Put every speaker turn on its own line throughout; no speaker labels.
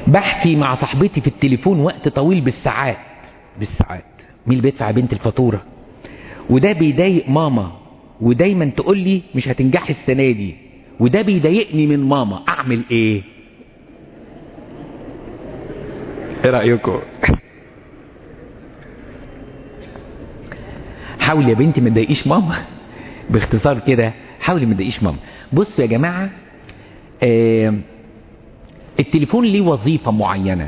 بحكي مع صاحبتي في التليفون وقت طويل بالساعات بالساعات مين اللي بيدفع بنت الفاتورة وده بيضايق ماما ودايما تقول لي مش هتنجحي السنة دي وده بيضايقني من ماما اعمل ايه ايه رأيكم حاول يا بنتي ما تضايقيش ماما باختصار كده حاولي ما تضايقيش ماما بصوا يا جماعة آه التليفون ليه وظيفة معينة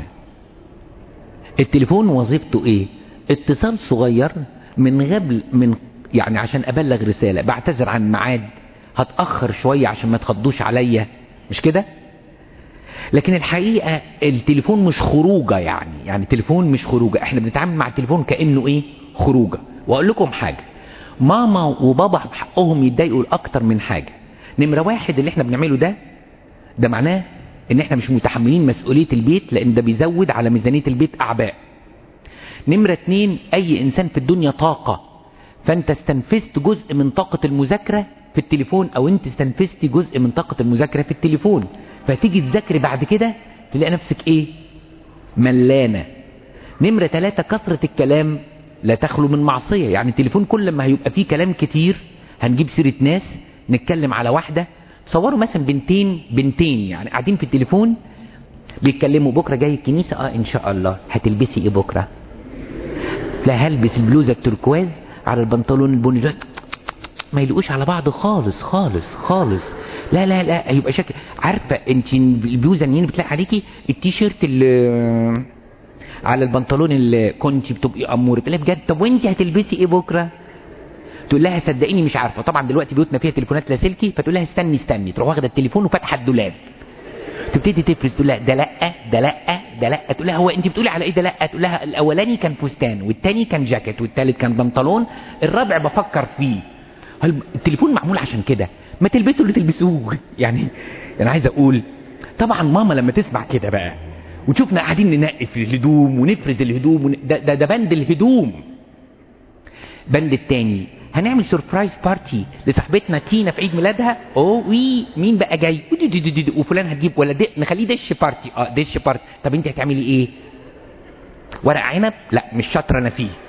التليفون وظيفته ايه اتصال صغير من قبل من يعني عشان ابلغ رسالة بعتذر عن ميعاد هتأخر شوية عشان ما تخضوش عليا مش كده لكن الحقيقة التليفون مش خروجة يعني يعني التليفون مش خروجة احنا بنتعامل مع التليفون كأنه ايه خروجة واقول لكم حاجة ماما وبابا بحقهم يتضايقوا اكتر من حاجة نمرة واحد اللي احنا بنعمله ده ده معناه ان احنا مش متحملين مسؤولية البيت لان ده بيزود على ميزانية البيت اعباء نمرة اتنين اي انسان في الدنيا طاقة فانت استنفذت جزء من طاقة المذاكرة في التليفون او انت استنفذت جزء من طاقة المذاكرة في التليفون فتيجي تذاكري بعد كده تلاقي نفسك ايه ملانة نمرة ثلاثة كثرة الكلام لا تخلو من معصية يعني التليفون كل ما هيبقى فيه كلام كتير هنجيب سيرة ناس نتكلم على واحدة تصوروا مثلا بنتين بنتين يعني قاعدين في التليفون بيتكلموا بكرة جاي الكنيسة اه ان شاء الله هتلبسي ايه بكرة لا هلبس البلوزة التركواز على البنطلون البني لا ما يلقوش على بعض خالص خالص خالص لا لا لا هيبقى شكل عارفة انت البلوزة منين بتلاقي عليكي التيشيرت اللي على البنطلون اللي كنت بتبقي اموره تقول لها بجد طب وانت هتلبسي ايه بكره تقول لها صدقيني مش عارفه طبعا دلوقتي بيوتنا فيها تليفونات لاسلكي فتقول لها استني استني تروح واخده التليفون وفاتحه الدولاب تبتدي تفرز تقول لها ده لا ده لا ده لا تقول لها هو انت بتقولي على ايه ده لا تقول لها الاولاني كان فستان والتاني كان جاكيت والتالت كان بنطلون الرابع بفكر فيه التليفون معمول عشان كده ما تلبسوا اللي تلبسوه يعني انا عايز اقول طبعا ماما لما تسمع كده بقى وتشوفنا قاعدين ننقي في الهدوم ونفرز الهدوم ون... ده, ده, ده بند الهدوم بند التاني هنعمل سوربرايز بارتي لصاحبتنا تينا في عيد ميلادها اوه وي مين بقى جاي وفلان هتجيب ولا دي نخليه دش بارتي اه دش بارتي طب انت هتعملي ايه ورق عنب لا مش شاطره انا فيه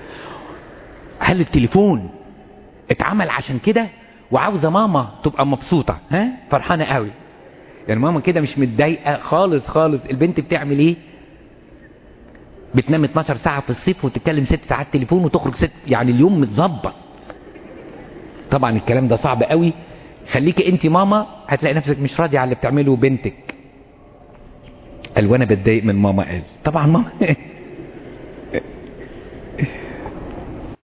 هل التليفون اتعمل عشان كده وعاوزه ماما تبقى مبسوطه ها فرحانه قوي يعني ماما كده مش متضايقه خالص خالص البنت بتعمل ايه بتنام 12 ساعه في الصيف وتتكلم 6 ساعات تليفون وتخرج 6 يعني اليوم متظبط طبعا الكلام ده صعب قوي خليكي انت ماما هتلاقي نفسك مش راضيه على اللي بتعمله بنتك قال وانا بتضايق من ماما قال طبعا ماما